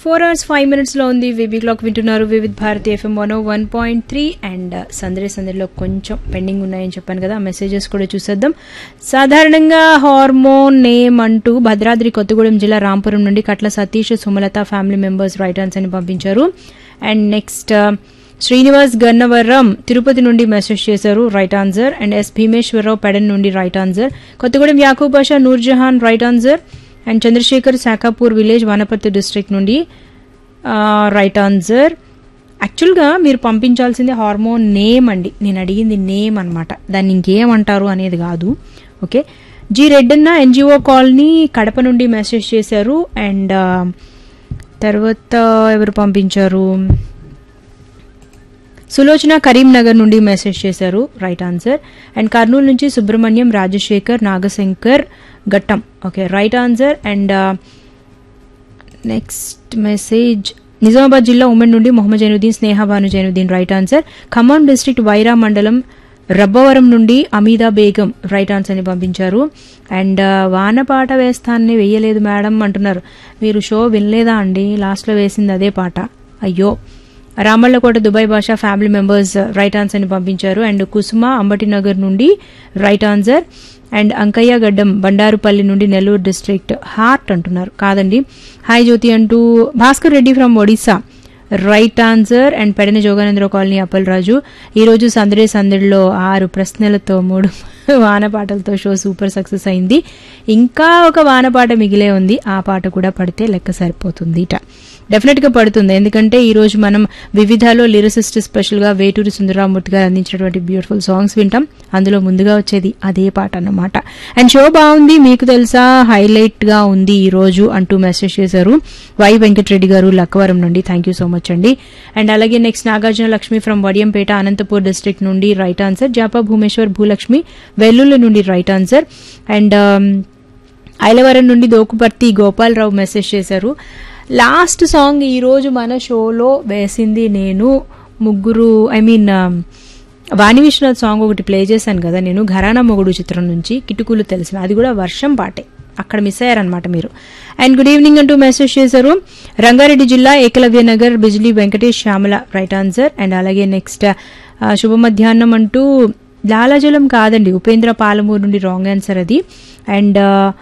four hours five మినిట్స్లో ఉంది వివి క్లాక్ వింటున్నారు Vividh Bharati FM one one point three and సందడి సందడిలో కొంచెం పెండింగ్ ఉన్నాయని చెప్పాను కదా మెసేజెస్ కూడా చూసేద్దాం సాధారణంగా హార్మోన్ నేమ్ అంటూ భద్రాద్రి కొత్తగూడెం జిల్లా రాంపురం నుండి Katla Satish Sumalatha family members right answer అని పంపించారు అండ్ నెక్స్ట్ శ్రీనివాస్ గన్నవరం తిరుపతి నుండి మెసేజ్ చేశారు right answer and S Bhimeswararao Pedana నుండి right answer Kothagudem Yakub Basha Noorjahan right answer and Chandrasekhar Shakapur village Wanaparthy district నుండి రైట్ ఆన్సర్ యాక్చువల్గా మీరు పంపించాల్సింది హార్మోన్ నేమ్ అండి నేను అడిగింది నేమ్ అనమాట దాన్ని ఇంకేమంటారు అనేది కాదు okay G Reddanna NGO colony Kadapa నుండి మెసేజ్ చేశారు అండ్ తర్వాత ఎవరు పంపించారు సులోచన కరీంనగర్ నుండి మెసేజ్ చేశారు రైట్ ఆన్సర్ అండ్ కర్నూలు నుంచి Subrahmanyam Rajasekhar Nagashankar Ghattam okay right answer and next message Nizamabad జిల్లా ఉమెన్ నుండి Mohammed Zainuddin Sneha Bhanu Zainuddin right answer Khammam district Wyra మండలం రబ్బవరం నుండి అమీదా బేగం రైట్ ఆన్సర్ ని పంపించారు అండ్ వానపాట వేస్తాన్ని వెయ్యలేదు మేడం అంటున్నారు మీరు షో వినలేదా అండి లాస్ట్లో వేసింది అదే పాట అయ్యో Ramallakota Dubai Basha family members right answer ని పంపించారు అండ్ కుసుమ అంబటినగర్ నుండి రైట్ ఆన్సర్ అండ్ అంకయ్య గడ్డం బండారుపల్లి నుండి నెల్లూరు డిస్ట్రిక్ట్ హార్ట్ అంటున్నారు కాదండి హాయ్ జ్యోతి అంటూ Bhaskar Reddy from Odisha right answer and పెడని జోగానంద్ర కాలనీ అప్పలరాజు ఈరోజు సందడి సందడిలో ఆరు ప్రశ్నలతో మూడు వానపాటలతో షో సూపర్ సక్సెస్ అయింది ఇంకా ఒక వానపాట మిగిలే ఉంది ఆ పాట కూడా పడితే లెక్క సరిపోతుంది ఇట డెఫినెట్ గా పడుతుంది ఎందుకంటే ఈ రోజు మనం వివిధాలో లిరిసిస్ట్ స్పెషల్ గా వేటూరి సుందరరామూర్తి గారు అందించినటువంటి బ్యూటిఫుల్ సాంగ్స్ వింటాం అందులో ముందుగా వచ్చేది అదే పాట అన్నమాట అండ్ షో బాగుంది మీకు తెలుసా హైలైట్ గా ఉంది ఈ రోజు అంటూ మెసేజ్ చేశారు వై వెంకటరెడ్డి గారు లక్కవరం నుండి థ్యాంక్ యూ సో మచ్ అండి అండ్ అలాగే next Nagarjuna Lakshmi from Vadiyampeta Anantapur district నుండి రైట్ ఆన్సర్ జాపా భూమేశ్వర్ భూలక్ష్మి వెల్లుల్లి నుండి రైట్ ఆన్సర్ అండ్ ఐలవరం నుండి దోకుపర్తి గోపాలరావు మెసేజ్ చేశారు లాస్ట్ సాంగ్ ఈరోజు మన షోలో వేసింది నేను ముగ్గురు I mean Vani Viswanath song ఒకటి ప్లే చేశాను కదా నేను ఘరానా మొగుడు చిత్రం నుంచి కిటుకులు తెలిసిన అది కూడా వర్షం పాటే అక్కడ మిస్ అయ్యారనమాట మీరు అండ్ గుడ్ ఈవినింగ్ అంటూ మెసేజ్ చేశారు రంగారెడ్డి జిల్లా Ekalavya Nagar Bijli Venkatesh Shyamala right answer and అలాగే నెక్స్ట్ శుభ మధ్యాహ్నం అంటూ లాలాజలం కాదండి ఉపేంద్ర పాలమూరు నుండి రాంగ్ ఆన్సర్ అది అండ్